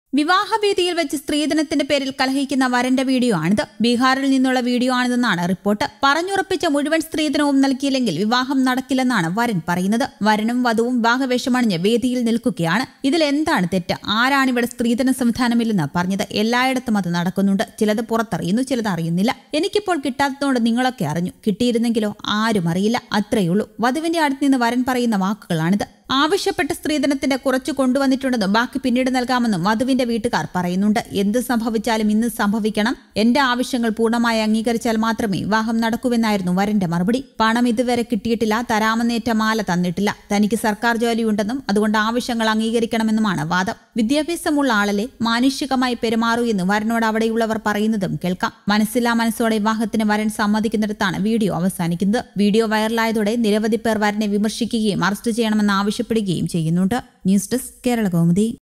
വിവാഹവേദിയിൽ വെച്ച് സ്ത്രീധനത്തിന്റെ പേരിൽ കലഹിക്കുന്ന വരന്റെ വീഡിയോ ആണിത് ബീഹാറിൽ നിന്നുള്ള വീഡിയോ ആണിതെന്നാണ് റിപ്പോർട്ട് പറഞ്ഞുറപ്പിച്ച മുഴുവൻ സ്ത്രീധനവും നൽകിയില്ലെങ്കിൽ വിവാഹം നടക്കില്ലെന്നാണ് വരൻ പറയുന്നത് വരനും വധുവും വിവാഹവേഷമണിഞ്ഞ് വേദിയിൽ നിൽക്കുകയാണ് ഇതിൽ എന്താണ് തെറ്റ് ആരാണിവിടെ സ്ത്രീധന സംവിധാനമില്ലെന്ന് പറഞ്ഞത് എല്ലായിടത്തും അത് നടക്കുന്നുണ്ട് ചിലത് പുറത്തറിയുന്നു ചിലത് അറിയുന്നില്ല എനിക്കിപ്പോൾ കിട്ടാത്തതുകൊണ്ട് നിങ്ങളൊക്കെ അറിഞ്ഞു കിട്ടിയിരുന്നെങ്കിലോ ആരും അറിയില്ല അത്രയുള്ളൂ വധുവിന്റെ അടുത്ത് നിന്ന് വരൻ പറയുന്ന വാക്കുകളാണിത് ആവശ്യപ്പെട്ട സ്ത്രീധനത്തിന്റെ കുറച്ച് കൊണ്ടുവന്നിട്ടുണ്ടെന്നും ബാക്കി പിന്നീട് നൽകാമെന്നും വധുവിന്റെ വീട്ടുകാർ പറയുന്നുണ്ട് എന്ത് സംഭവിച്ചാലും ഇന്ന് സംഭവിക്കണം എന്റെ ആവശ്യങ്ങൾ പൂർണ്ണമായി അംഗീകരിച്ചാൽ മാത്രമേ വിവാഹം നടക്കൂവെന്നായിരുന്നു വരന്റെ മറുപടി പണം ഇതുവരെ കിട്ടിയിട്ടില്ല തരാമെന്നേറ്റ മാല തന്നിട്ടില്ല തനിക്ക് സർക്കാർ ജോലിയുണ്ടെന്നും അതുകൊണ്ട് ആവശ്യങ്ങൾ അംഗീകരിക്കണമെന്നുമാണ് വാദം വിദ്യാഭ്യാസമുള്ള ആളല്ലേ മാനുഷികമായി പെരുമാറൂ എന്ന് വരനോട് അവിടെയുള്ളവർ പറയുന്നതും കേൾക്കാം മനസ്സില്ലാ മനസ്സോടെ വിവാഹത്തിന് വരൻ സമ്മതിക്കുന്നിടത്താണ് വീഡിയോ അവസാനിക്കുന്നത് വീഡിയോ വൈറലായതോടെ നിരവധി പേർ വരനെ വിമർശിക്കുകയും അറസ്റ്റ് ചെയ്യണമെന്ന് ആവശ്യപ്പെടുകയും ചെയ്യുന്നുണ്ട് ന്യൂസ് ഡെസ്ക് കേരള കൗമുദി